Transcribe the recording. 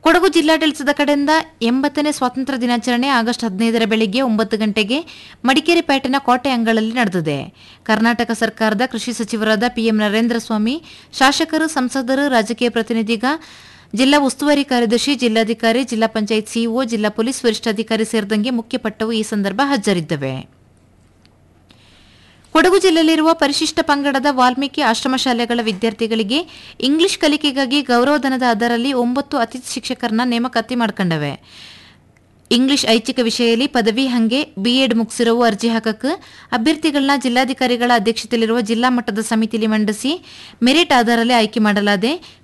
ಕೊಡಗು ಜಿಲ್ಲಾಡಳಿತದ ಕಡೆಯಿಂದ ಎಂಬತ್ತನೇ ಸ್ವಾತಂತ್ರ್ಯ ದಿನಾಚರಣೆ ಆಗಸ್ಟ್ ಹದಿನೈದರ ಬೆಳಿಗ್ಗೆ ಒಂಬತ್ತು ಗಂಟೆಗೆ ಮಡಿಕೇರಿ ಪೇಟೆನ ಕೋಟೆ ಅಂಗಳಲ್ಲಿ ನಡೆದಿದೆ ಕರ್ನಾಟಕ ಸರ್ಕಾರದ ಕೃಷಿ ಸಚಿವರಾದ ಪಿಎಂ ನರೇಂದ್ರ ಸ್ವಾಮಿ ಶಾಸಕರು ಸಂಸದರು ರಾಜಕೀಯ ಪ್ರತಿನಿಧಿಗ ಜಿಲ್ಲಾ ಉಸ್ತುವಾರಿ ಕಾರ್ಯದರ್ಶಿ ಜಿಲ್ಲಾಧಿಕಾರಿ ಜಿಲ್ಲಾ ಪಂಚಾಯತ್ ಸಿಇಒ ಜಿಲ್ಲಾ ಪೊಲೀಸ್ ವರಿಷ್ಠಾಧಿಕಾರಿ ಸೇರಿದಂಗೆ ಮುಖ್ಯ ಪಟ್ಟವು ಈ ಸಂದರ್ಭ ಹಾಜರಿದ್ದವೆ ಕೊಡಗು ಜಿಲ್ಲೆಯಲ್ಲಿರುವ ಪರಿಶಿಷ್ಟ ಪಂಗಡದ ವಾಲ್ಮೀಕಿ ಆಶ್ರಮ ಶಾಲೆಗಳ ವಿದ್ಯಾರ್ಥಿಗಳಿಗೆ ಇಂಗ್ಲಿಷ್ ಕಲಿಕೆಗಾಗಿ ಗೌರವಧನದ ಆಧಾರಲ್ಲಿ ಒಂಬತ್ತು ಅತಿಥಿ ಶಿಕ್ಷಕರನ್ನ ನೇಮಕಾತಿ ಮಾಡ್ಕೊಂಡವೆ ಇಂಗ್ಲಿಷ್ ಐಚ್ಛಿಕ ವಿಷಯದಲ್ಲಿ ಪದವಿ ಹಂಗೆ ಬಿಎಡ್ ಮುಗಿಸಿರುವ ಅರ್ಜಿ ಹಾಕಕ್ಕೆ ಅಭ್ಯರ್ಥಿಗಳನ್ನ ಜಿಲ್ಲಾಧಿಕಾರಿಗಳ ಅಧ್ಯಕ್ಷತೆಯಲ್ಲಿರುವ ಜಿಲ್ಲಾ ಮಟ್ಟದ ಸಮಿತಿಯಲ್ಲಿ ಮಂಡಿಸಿ ಮೆರಿಟ್ ಆಧಾರದಲ್ಲಿ ಆಯ್ಕೆ ಮಾಡಲಾದೆ